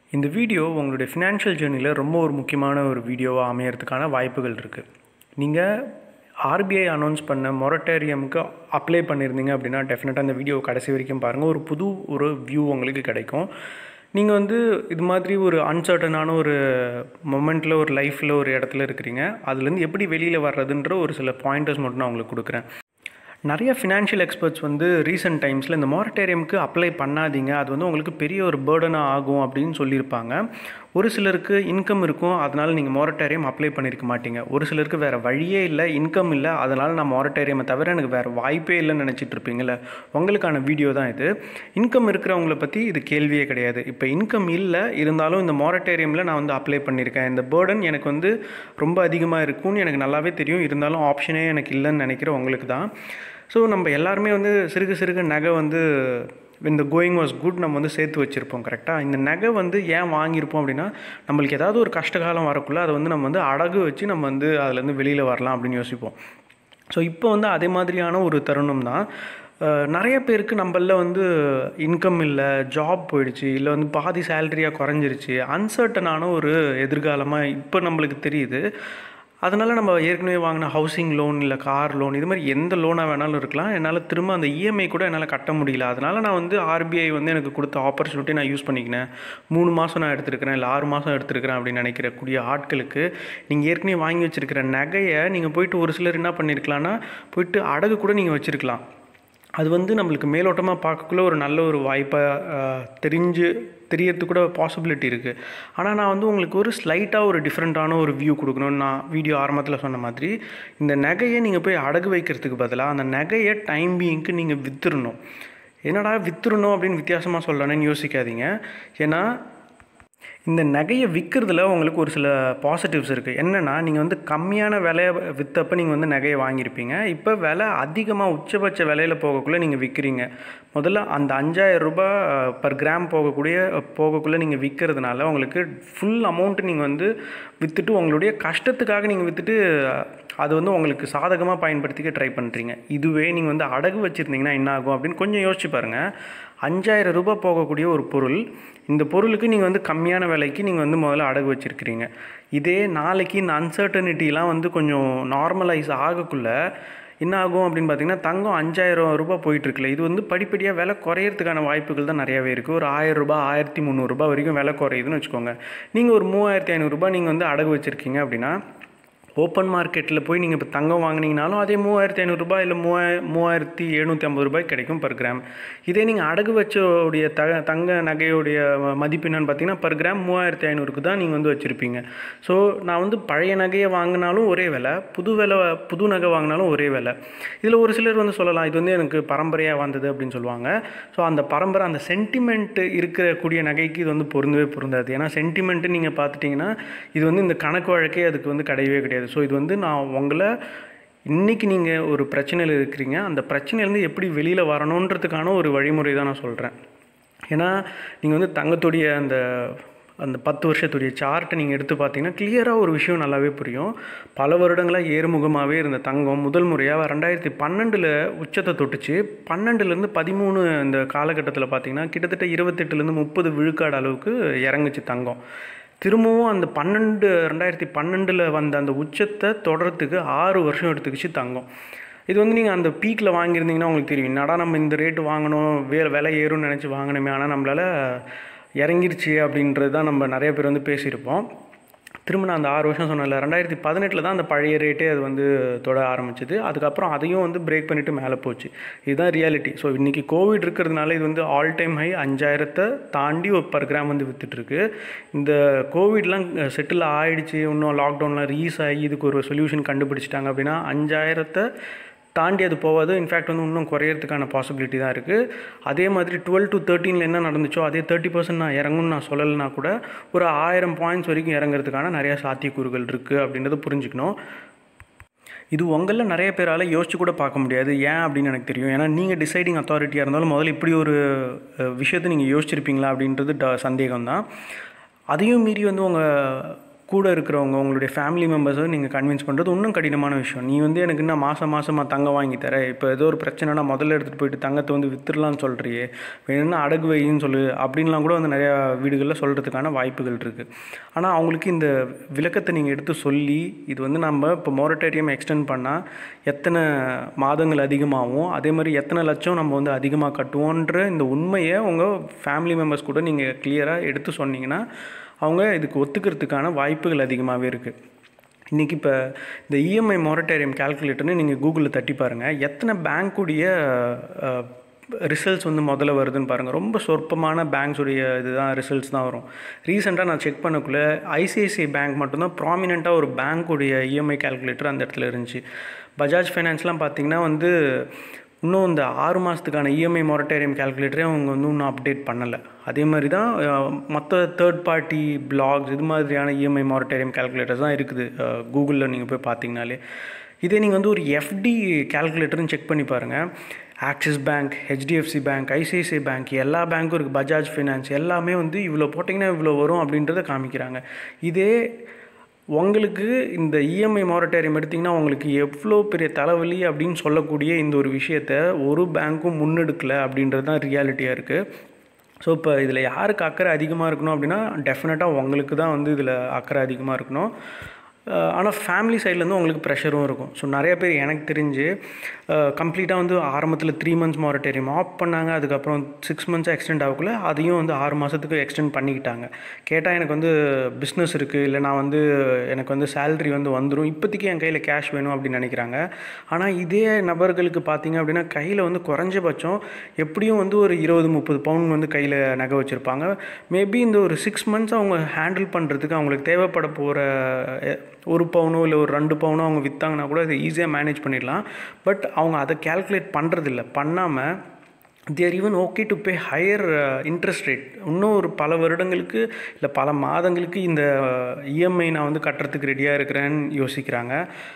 இந்த வீடியோ உங்களுடைய ஃபினான்ஷியல் ஜேர்னியில் ரொம்ப ஒரு முக்கியமான ஒரு வீடியோவாக அமையறதுக்கான வாய்ப்புகள் இருக்குது நீங்கள் ஆர்பிஐ அனௌன்ஸ் பண்ண மொரட்டேரியமுக்கு அப்ளை பண்ணியிருந்தீங்க அப்படின்னா டெஃபினட்டாக அந்த வீடியோ கடைசி வரைக்கும் பாருங்கள் ஒரு புது ஒரு வியூ உங்களுக்கு கிடைக்கும் நீங்கள் வந்து இது மாதிரி ஒரு அன்சர்டனான ஒரு மொமெண்ட்டில் ஒரு லைஃப்பில் ஒரு இடத்துல இருக்கிறீங்க அதுலேருந்து எப்படி வெளியில் வர்றதுன்ற ஒரு சில பாயிண்டர்ஸ் மட்டும் நான் உங்களுக்கு கொடுக்குறேன் நிறைய ஃபினான்ஷியல் எக்ஸ்பர்ட்ஸ் வந்து ரீசெண்ட் டைம்ஸில் இந்த மொரட்டேரியமுக்கு அப்ளை பண்ணாதீங்க அது வந்து உங்களுக்கு பெரிய ஒரு பேர்டனாக ஆகும் அப்படின்னு சொல்லியிருப்பாங்க ஒரு சிலருக்கு இன்கம் இருக்கும் அதனால் நீங்கள் மொரட்டேரியம் அப்ளை பண்ணியிருக்க மாட்டீங்க ஒரு சிலருக்கு வேறு வழியே இல்லை இன்கம் இல்லை அதனால் நான் மொரட்டேரியமை தவிர எனக்கு வேறு வாய்ப்பே இல்லைன்னு நினச்சிட்டு இருப்பீங்களே உங்களுக்கான வீடியோ தான் இது இன்கம் இருக்கிறவங்கள பற்றி இது கேள்வியே கிடையாது இப்போ இன்கம் இல்லை இருந்தாலும் இந்த மொரட்டேரியமில் நான் வந்து அப்ளை பண்ணியிருக்கேன் இந்த பேர்டன் எனக்கு வந்து ரொம்ப அதிகமாக இருக்கும்னு எனக்கு நல்லாவே தெரியும் இருந்தாலும் ஆப்ஷனே எனக்கு இல்லைன்னு நினைக்கிற உங்களுக்கு தான் ஸோ நம்ம எல்லாருமே வந்து சிறுக சிறுக நகை வந்து இந்த கோயிங் வாஸ் குட் நம்ம வந்து சேர்த்து வச்சுருப்போம் கரெக்டாக இந்த நகை வந்து ஏன் வாங்கியிருப்போம் அப்படின்னா நம்மளுக்கு ஏதாவது ஒரு கஷ்டகாலம் வரக்குள்ளே அதை வந்து நம்ம வந்து அடகு வச்சு நம்ம வந்து அதுலேருந்து வெளியில் வரலாம் அப்படின்னு யோசிப்போம் ஸோ இப்போ வந்து அதே மாதிரியான ஒரு தருணம் தான் நிறைய பேருக்கு நம்மள வந்து இன்கம் இல்லை ஜாப் போயிடுச்சு இல்லை வந்து பாதி சேலரியாக குறைஞ்சிருச்சு அன்சர்டனான ஒரு எதிர்காலமாக இப்போ நம்மளுக்கு தெரியுது அதனால் நம்ம ஏற்கனவே வாங்கின ஹவுசிங் லோன் இல்லை கார் லோன் இது மாதிரி எந்த லோனாக வேணாலும் இருக்கலாம் என்னால் திரும்ப அந்த இஎம்ஐ கூட என்னால் கட்ட முடியல அதனால் நான் வந்து ஆர்பிஐ வந்து எனக்கு கொடுத்த ஆப்பர்ச்சுனிட்டி நான் யூஸ் பண்ணிக்கினேன் மூணு மாதம் நான் எடுத்துருக்கிறேன் இல்லை ஆறு மாதம் எடுத்துருக்கிறேன் அப்படின்னு நினைக்கிற கூடிய ஆட்களுக்கு நீங்கள் ஏற்கனவே வாங்கி வச்சுருக்கிற நகையை நீங்கள் போயிட்டு ஒரு சிலர் என்ன பண்ணியிருக்கலாம்னா போயிட்டு அடகு கூட நீங்கள் வச்சுருக்கலாம் அது வந்து நம்மளுக்கு மேலோட்டமாக பார்க்கக்குள்ள ஒரு நல்ல ஒரு வாய்ப்பாக தெரிஞ்சு தெரியறதுக்கு கூட பாசிபிலிட்டி இருக்குது ஆனால் நான் வந்து உங்களுக்கு ஒரு ஸ்லைட்டாக ஒரு டிஃப்ரெண்ட்டான ஒரு வியூ கொடுக்கணும்னு நான் வீடியோ ஆரம்பத்தில் சொன்ன மாதிரி இந்த நகையை நீங்கள் போய் அடகு வைக்கிறதுக்கு பதிலாக அந்த நகையை டைம் பீயிங்க்கு நீங்கள் வித்துடணும் என்னடா வித்துடணும் அப்படின்னு வித்தியாசமாக சொல்லணும்னு யோசிக்காதீங்க ஏன்னா இந்த நகையை விற்கிறதுல உங்களுக்கு ஒரு சில பாசிட்டிவ்ஸ் இருக்குது என்னென்னா நீங்கள் வந்து கம்மியான விலையை விற்றப்போ நீங்கள் வந்து நகையை வாங்கியிருப்பீங்க இப்போ விலை அதிகமாக உச்சபட்ச விலையில் போகக்குள்ளே நீங்கள் விற்கிறீங்க முதல்ல அந்த அஞ்சாயிரம் ரூபாய் பர் கிராம் போகக்கூடிய போகக்குள்ளே நீங்கள் விற்கிறதுனால உங்களுக்கு ஃபுல் அமௌண்ட்டு நீங்கள் வந்து விற்றுட்டு உங்களுடைய கஷ்டத்துக்காக நீங்கள் விற்றுட்டு அது வந்து உங்களுக்கு சாதகமாக பயன்படுத்திக்க ட்ரை பண்ணுறீங்க இதுவே நீங்கள் வந்து அடகு வச்சுருந்தீங்கன்னா என்ன ஆகும் அப்படின்னு கொஞ்சம் யோசிச்சு பாருங்கள் அஞ்சாயிரம் ரூபாய் போகக்கூடிய ஒரு பொருள் இந்த பொருளுக்கு நீங்கள் வந்து கம்மியான விலைக்கு நீங்கள் வந்து முதல்ல அடகு வச்சுருக்கிறீங்க இதே நாளைக்கு இந்த அன்சர்டனிட்டிலாம் வந்து கொஞ்சம் நார்மலைஸ் ஆகக்குள்ள என்ன ஆகும் அப்படின்னு பார்த்தீங்கன்னா தங்கம் அஞ்சாயிரம் ரூபாய் போயிட்டுருக்குல்ல இது வந்து படிப்படியாக விலை குறையிறதுக்கான வாய்ப்புகள் தான் நிறையாவே இருக்குது ஒரு ஆயிரம் ரூபாய் ஆயிரத்தி முந்நூறுரூபா வரைக்கும் விலை குறையுதுன்னு வச்சுக்கோங்க நீங்கள் ஒரு மூவாயிரத்தி ஐநூறுரூபா நீங்கள் வந்து அடகு வச்சுருக்கீங்க அப்படின்னா ஓப்பன் மார்க்கெட்டில் போய் நீங்கள் இப்போ தங்கம் வாங்கினீங்கனாலும் அதே மூவாயிரத்தி ஐநூறுரூபா இல்லை மூவாய மூவாயிரத்தி எழுநூற்றி ஐம்பது ரூபாய் கிடைக்கும் பர் கிராம் இதே நீங்கள் அடகு வச்சோடைய த தங்க நகையோடைய மதிப்பு என்னன்னு பார்த்தீங்கன்னா பர் கிராம் மூவாயிரத்தி ஐநூறுக்கு தான் நீங்கள் வந்து வச்சுருப்பீங்க ஸோ நான் வந்து பழைய நகையை வாங்கினாலும் ஒரே விலை புது விலை புது நகை வாங்கினாலும் ஒரே விலை இதில் ஒரு சிலர் வந்து சொல்லலாம் இது வந்து எனக்கு பரம்பரையாக வந்தது அப்படின்னு சொல்லுவாங்க ஸோ அந்த பரம்பரை அந்த சென்டிமெண்ட் இருக்கக்கூடிய நகைக்கு இது வந்து பொருந்தவே பொருந்தாது ஏன்னா சென்டிமெண்ட்டு நீங்கள் பார்த்துட்டிங்கன்னா இது வந்து இந்த கணக்கு வழக்கே அதுக்கு வந்து கிடையவே கிடையாது ஸோ இது வந்து நான் உங்களை இன்றைக்கி நீங்கள் ஒரு பிரச்சனையில் இருக்கிறீங்க அந்த பிரச்சனையிலேருந்து எப்படி வெளியில் வரணுன்றதுக்கான ஒரு வழிமுறை தான் நான் சொல்கிறேன் ஏன்னா நீங்கள் வந்து தங்கத்துடைய அந்த அந்த பத்து வருஷத்துடைய சார்ட்டை நீங்கள் எடுத்து பார்த்தீங்கன்னா கிளியராக ஒரு விஷயம் நல்லாவே புரியும் பல வருடங்களாக ஏறுமுகமாகவே இருந்த தங்கம் முதல் முறையாக ரெண்டாயிரத்தி பன்னெண்டில் உச்சத்தை தொட்டுச்சு பன்னெண்டுலேருந்து பதிமூணு இந்த காலகட்டத்தில் பார்த்தீங்கன்னா கிட்டத்தட்ட இருபத்தெட்டுலேருந்து முப்பது விழுக்காடு அளவுக்கு இறங்குச்சு தங்கம் திரும்பவும் அந்த பன்னெண்டு ரெண்டாயிரத்தி பன்னெண்டில் வந்த அந்த உச்சத்தை தொடரத்துக்கு ஆறு வருஷம் எடுத்துக்கிச்சு தங்கம் இது வந்து நீங்கள் அந்த பீக்கில் வாங்கியிருந்தீங்கன்னா உங்களுக்கு தெரியும் என்னடா நம்ம இந்த ரேட்டு வாங்கணும் வே விலை ஏறும்னு நினச்சி வாங்கணுமே ஆனால் நம்மளால் இறங்கிருச்சு அப்படின்றது தான் நம்ம நிறைய பேர் வந்து பேசியிருப்போம் திரும்ப நான் அந்த ஆறு வருஷம் சொன்னல ரெண்டாயிரத்தி பதினெட்டில் தான் அந்த பழைய ரேட்டே அது வந்து தொட ஆரம்பிச்சிது அதுக்கப்புறம் அதையும் வந்து பிரேக் பண்ணிவிட்டு மேலே போச்சு இதுதான் ரியாலிட்டி ஸோ இன்றைக்கி கோவிட் இருக்கிறதுனால இது வந்து ஆல் டைம் ஹை அஞ்சாயிரத்தை தாண்டி ஒரு பர் கிராம் வந்து விற்றுட்ருக்கு இந்த கோவிட்லாம் செட்டில் ஆகிடுச்சு இன்னும் லாக்டவுன்லாம் ரீஸ் ஆகி இதுக்கு ஒரு சொல்யூஷன் கண்டுபிடிச்சிட்டாங்க அப்படின்னா அஞ்சாயிரத்தை தாண்டி அது போகாது இன்ஃபேக்ட் வந்து இன்னும் குறையிறதுக்கான பாசிபிலிட்டி தான் இருக்குது அதே மாதிரி டுவெல் டு தேர்ட்டீனில் என்ன நடந்துச்சோ அதே தேர்ட்டி பர்சன்ட் நான் இறங்கும்னு நான் சொல்லலைனா கூட ஒரு ஆயிரம் பாயிண்ட்ஸ் வரைக்கும் இறங்குறதுக்கான நிறையா சாத்தியக்கூறுகள் இருக்குது அப்படின்றத புரிஞ்சுக்கணும் இது உங்களில் நிறைய பேரால் யோசிச்சு கூட பார்க்க முடியாது ஏன் அப்படின்னு எனக்கு தெரியும் ஏன்னா நீங்கள் டிசைடிங் அத்தாரிட்டியாக இருந்தாலும் முதல்ல இப்படி ஒரு விஷயத்தை நீங்கள் யோசிச்சிருப்பீங்களா அப்படின்றது ட சந்தேகம் தான் அதையும் மீறி வந்து உங்கள் கூட இருக்கிறவங்க உங்களுடைய ஃபேமிலி மெம்பர்ஸை நீங்கள் கன்வின்ஸ் பண்ணுறது இன்னும் கடினமான விஷயம் நீ வந்து எனக்கு என்ன மாதம் மாதமாக தங்கம் வாங்கி தர இப்போ ஏதோ ஒரு பிரச்சனைனா முதல்ல எடுத்துகிட்டு போயிட்டு தங்கத்தை வந்து வித்துடலாம்னு சொல்கிறியே வேணும்னா அடகு வைன்னு சொல்லு அப்படின்லாம் கூட வந்து நிறையா வீடுகளில் சொல்கிறதுக்கான வாய்ப்புகள் இருக்குது ஆனால் அவங்களுக்கு இந்த விளக்கத்தை நீங்கள் எடுத்து சொல்லி இது வந்து நம்ம இப்போ மொரட்டேரியம் எக்ஸ்டெண்ட் பண்ணால் எத்தனை மாதங்கள் அதிகமாகும் அதே மாதிரி எத்தனை லட்சம் நம்ம வந்து அதிகமாக கட்டுவோன்ற இந்த உண்மையை உங்கள் ஃபேமிலி மெம்பர்ஸ் கூட நீங்கள் கிளியராக எடுத்து சொன்னீங்கன்னா அவங்க இதுக்கு ஒத்துக்கிறதுக்கான வாய்ப்புகள் அதிகமாகவே இருக்குது இன்றைக்கி இப்போ இந்த இஎம்ஐ மொரட்டேரியம் கால்குலேட்டர்னு நீங்கள் கூகுளில் தட்டி பாருங்கள் எத்தனை பேங்க்குடைய ரிசல்ட்ஸ் வந்து முதல்ல வருதுன்னு பாருங்கள் ரொம்ப சொற்பமான பேங்க்ஸுடைய இதுதான் ரிசல்ட்ஸ் தான் வரும் ரீசெண்டாக நான் செக் பண்ணக்குள்ளே ஐசிஐசிஐ பேங்க் மட்டும்தான் ப்ராமினெண்ட்டாக ஒரு பேங்க்குடைய இஎம்ஐ கால்குலேட்டர் அந்த இடத்துல இருந்துச்சு பஜாஜ் ஃபைனான்ஸ்லாம் பார்த்திங்கன்னா வந்து இன்னும் இந்த ஆறு மாதத்துக்கான இஎம்ஐ மொரட்டேரியம் கால்குலேட்டரே அவங்க வந்து இன்னும் அப்டேட் பண்ணலை அதே மாதிரி தான் மற்ற தேர்ட் பார்ட்டி பிளாக்ஸ் இது மாதிரியான இஎம்ஐ மொரட்டேரியம் கால்குலேட்டர்ஸ் தான் இருக்குது கூகுளில் நீங்கள் போய் பார்த்தீங்கனாலே இதே நீங்கள் வந்து ஒரு எஃப்டி கால்குலேட்டர்னு செக் பண்ணி பாருங்கள் Axis bank HDFC bank ICICI bank எல்லா பேங்க்கும் இருக்குது பஜாஜ் ஃபைனான்ஸ் எல்லாமே வந்து இவ்வளோ போட்டிங்கன்னா இவ்வளோ வரும் அப்படின்றத காமிக்கிறாங்க இதே உங்களுக்கு இந்த இஎம்ஐ மொரட்டேரியம் எடுத்திங்கன்னா உங்களுக்கு எவ்வளோ பெரிய தலைவலி அப்படின்னு சொல்லக்கூடிய இந்த ஒரு விஷயத்த ஒரு பேங்க்கும் முன்னெடுக்கலை அப்படின்றது தான் ரியாலிட்டியாக இருக்குது ஸோ இப்போ இதில் யாருக்கு அக்கறை அதிகமாக இருக்கணும் அப்படின்னா டெஃபினட்டாக உங்களுக்கு தான் வந்து இதில் அக்கறை அதிகமாக இருக்கணும் ஆனால் ஃபேமிலி சைட்லேருந்து உங்களுக்கு ப்ரெஷரும் இருக்கும் ஸோ நிறைய பேர் எனக்கு தெரிஞ்சு கம்ப்ளீட்டாக வந்து ஆரம்பத்தில் த்ரீ மந்த்ஸ் மாரட்டேரியம் ஆஃப் பண்ணாங்க அதுக்கப்புறம் சிக்ஸ் மந்த்ஸாக எக்ஸ்டெண்ட் ஆகக்குள்ள அதையும் வந்து ஆறு மாதத்துக்கு எக்ஸ்டெண்ட் பண்ணிக்கிட்டாங்க கேட்டால் எனக்கு வந்து பிஸ்னஸ் இருக்குது இல்லை நான் வந்து எனக்கு வந்து சேல்ரி வந்து வந்துடும் இப்போதைக்கு என் கையில் கேஷ் வேணும் அப்படின்னு நினைக்கிறாங்க ஆனால் இதே நபர்களுக்கு பார்த்தீங்க அப்படின்னா கையில் வந்து குறைஞ்சபட்சம் எப்படியும் வந்து ஒரு இருபது முப்பது பவுன் வந்து கையில் நகை வச்சுருப்பாங்க மேபி இந்த ஒரு சிக்ஸ் மந்த்ஸ் அவங்க ஹேண்டில் பண்ணுறதுக்கு அவங்களுக்கு தேவைப்பட போகிற ஒரு பவுனோ இல்லை ஒரு ரெண்டு பவுனோ அவங்க விற்றாங்கன்னா கூட அதை ஈஸியாக மேனேஜ் பண்ணிடலாம் பட் அவங்க அதை கேல்குலேட் பண்ணுறதில்ல பண்ணாமல் there even okay to pay higher interest rate இன்னும் ஒரு பல வருடங்களுக்கு இல்லை பல மாதங்களுக்கு இந்த இஎம்ஐ நான் வந்து கட்டுறதுக்கு ரெடியாக இருக்கிறேன்னு யோசிக்கிறாங்க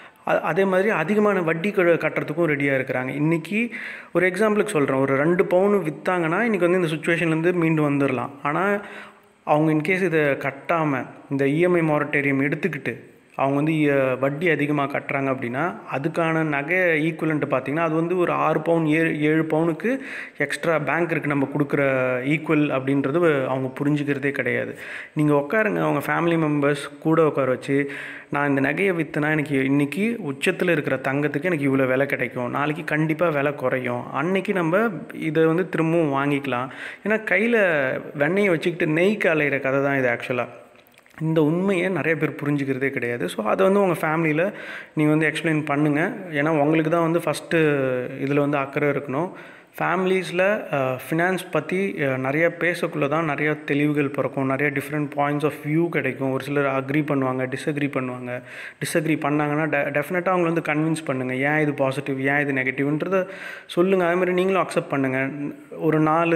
அதே மாதிரி அதிகமான வட்டி கட்டுறதுக்கும் ரெடியாக இருக்கிறாங்க இன்றைக்கி ஒரு எக்ஸாம்பிளுக்கு சொல்கிறேன் ஒரு ரெண்டு பவுன் விற்றாங்கன்னா இன்றைக்கி வந்து இந்த சுச்சுவேஷன்லேருந்து மீண்டு வந்துடலாம் ஆனால் அவங்க இன்கேஸ் இதை கட்டாமல் இந்த இஎம்ஐ மாரட்டேரியம் எடுத்துக்கிட்டு அவங்க வந்து வட்டி அதிகமாக கட்டுறாங்க அப்படின்னா அதுக்கான நகை ஈக்குவலன்ட்டு பார்த்திங்கன்னா அது வந்து ஒரு ஆறு பவுன் ஏழு ஏழு பவுனுக்கு எக்ஸ்ட்ரா பேங்க் இருக்குது நம்ம கொடுக்குற ஈக்குவல் அப்படின்றது அவங்க புரிஞ்சுக்கிறதே கிடையாது நீங்கள் உட்காருங்க அவங்க ஃபேமிலி மெம்பர்ஸ் கூட உட்கார வச்சு நான் இந்த நகையை விற்றுனா எனக்கு இன்றைக்கி உச்சத்தில் இருக்கிற தங்கத்துக்கு எனக்கு இவ்வளோ விலை கிடைக்கும் நாளைக்கு கண்டிப்பாக விலை குறையும் அன்றைக்கி நம்ம இதை வந்து திரும்பவும் வாங்கிக்கலாம் ஏன்னா கையில் வெண்ணெயை வச்சுக்கிட்டு நெய்க்கு அலையிற கதை தான் இது ஆக்சுவலாக இந்த உண்மையை நிறைய பேர் புரிஞ்சுக்கிறதே கிடையாது ஸோ அதை வந்து உங்கள் ஃபேமிலியில் நீங்கள் வந்து எக்ஸ்பிளைன் பண்ணுங்கள் ஏன்னா உங்களுக்கு தான் வந்து ஃபஸ்ட்டு இதில் வந்து அக்கறை இருக்கணும் ஃபேமிலிஸில் ஃபினான்ஸ் பற்றி நிறைய பேசக்குள்ளே தான் நிறைய தெளிவுகள் பிறக்கும் நிறைய டிஃப்ரெண்ட் பாயிண்ட்ஸ் ஆஃப் வியூ கிடைக்கும் ஒரு சிலர் அக்ரி பண்ணுவாங்க டிஸ்அக்ரி பண்ணுவாங்க டிஸ்அக்ரி பண்ணாங்கன்னா டெ டெஃபினட்டாக அவங்கள வந்து கன்வின்ஸ் பண்ணுங்கள் ஏன் இது பாசிட்டிவ் ஏன் இது நெகட்டிவ்ன்றதை சொல்லுங்கள் அதேமாதிரி நீங்களும் அக்செப்ட் பண்ணுங்கள் ஒரு நாலு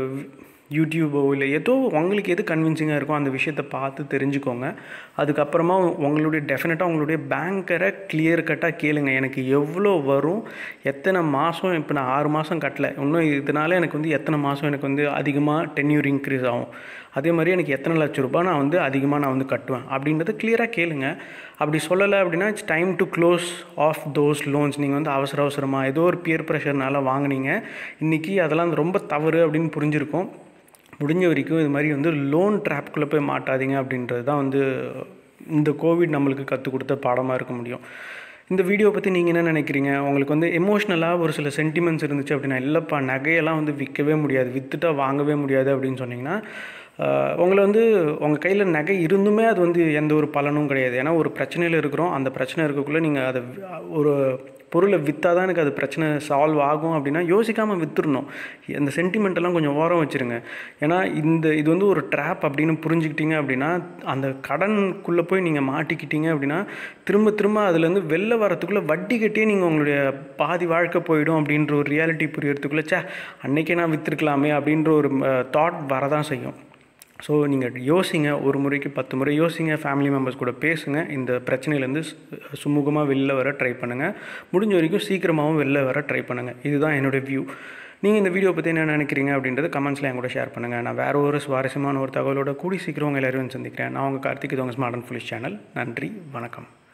யூடியூபோ இல்லை ஏதோ உங்களுக்கு எது கன்வின்சிங்காக இருக்கோ அந்த விஷயத்தை பார்த்து தெரிஞ்சுக்கோங்க அதுக்கப்புறமா உங்களுடைய டெஃபினட்டாக உங்களுடைய பேங்கரை கிளியர் கட்டாக கேளுங்க எனக்கு எவ்வளோ வரும் எத்தனை மாதம் இப்போ நான் ஆறு மாதம் கட்டலை இன்னும் இதனால எனக்கு வந்து எத்தனை மாதம் எனக்கு வந்து அதிகமாக டென்யூர் இன்க்ரீஸ் ஆகும் அதே மாதிரி எனக்கு எத்தனை லட்ச ரூபாய் நான் வந்து அதிகமாக நான் வந்து கட்டுவேன் அப்படின்றத கிளியராக கேளுங்க அப்படி சொல்லலை அப்படின்னா it's time to close off those loans நீங்கள் வந்து அவசர அவசரமாக ஏதோ ஒரு பியர் ப்ரெஷர்னால வாங்கினீங்க இன்றைக்கி அதெல்லாம் ரொம்ப தவறு அப்படின்னு புரிஞ்சிருக்கும் முடிஞ்ச வரைக்கும் இது மாதிரி வந்து லோன் ட்ராப்குள்ளே போய் மாட்டாதீங்க அப்படின்றது தான் வந்து இந்த கோவிட் நம்மளுக்கு கற்றுக் கொடுத்த பாடமாக இருக்க முடியும் இந்த வீடியோ பற்றி நீங்கள் என்ன நினைக்கிறீங்க உங்களுக்கு வந்து எமோஷ்னலாக ஒரு சில சென்டிமெண்ட்ஸ் இருந்துச்சு அப்படின்னா இல்லைப்பா நகையெல்லாம் வந்து விற்கவே முடியாது விற்றுட்டா வாங்கவே முடியாது அப்படின்னு சொன்னிங்கன்னா உங்களை வந்து உங்கள் கையில் நகை இருந்துமே அது வந்து எந்த ஒரு பலனும் கிடையாது ஏன்னா ஒரு பிரச்சனையில் இருக்கிறோம் அந்த பிரச்சனை இருக்கக்குள்ளே நீங்கள் அதை ஒரு பொருளை விற்றா தான் எனக்கு அது பிரச்சனை சால்வ் ஆகும் அப்படின்னா யோசிக்காமல் விற்றுடணும் அந்த சென்டிமெண்ட்டெல்லாம் கொஞ்சம் ஓரம் வச்சுருங்க ஏன்னா இந்த இது வந்து ஒரு ட்ராப் அப்படின்னு புரிஞ்சுக்கிட்டீங்க அப்படின்னா அந்த கடனுக்குள்ளே போய் நீங்கள் மாட்டிக்கிட்டீங்க அப்படின்னா திரும்ப திரும்ப அதுலேருந்து வெளில வரத்துக்குள்ளே வட்டி கட்டியே நீங்கள் உங்களுடைய பாதி வாழ்க்கை போயிடும் அப்படின்ற ஒரு ரியாலிட்டி புரியறதுக்குள்ளே சே அன்றைக்கே நான் விற்றுருக்கலாமே அப்படின்ற ஒரு தாட் வரதான் செய்யும் ஸோ நீங்கள் யோசிங்க ஒரு முறைக்கு பத்து முறை யோசிங்க ஃபேமிலி மெம்பர்ஸ் கூட பேசுங்க இந்த பிரச்சனையிலேருந்து சுமூகமாக வெளில வர ட்ரை பண்ணுங்கள் முடிஞ்ச வரைக்கும் சீக்கிரமாகவும் வெளில வர ட்ரை பண்ணுங்கள் இதுதான் என்னுடைய வியூ நீங்கள் இந்த வீடியோ பற்றி என்ன நினைக்கிறீங்க அப்படின்றது கமெண்ட்ஸில் என் கூட ஷேர் பண்ணுங்கள் நான் வேறு ஒரு சுவாரஸ்யமான ஒரு தகவலோட கூடி சீக்கிரம் உங்கள் எல்லாரையும் சந்திக்கிறேன் நான் உங்கள் கார்த்திக் இது உங்கள் ஸ்மார்ட் அண்ட் ஃபுலிஷ் சேனல் நன்றி வணக்கம்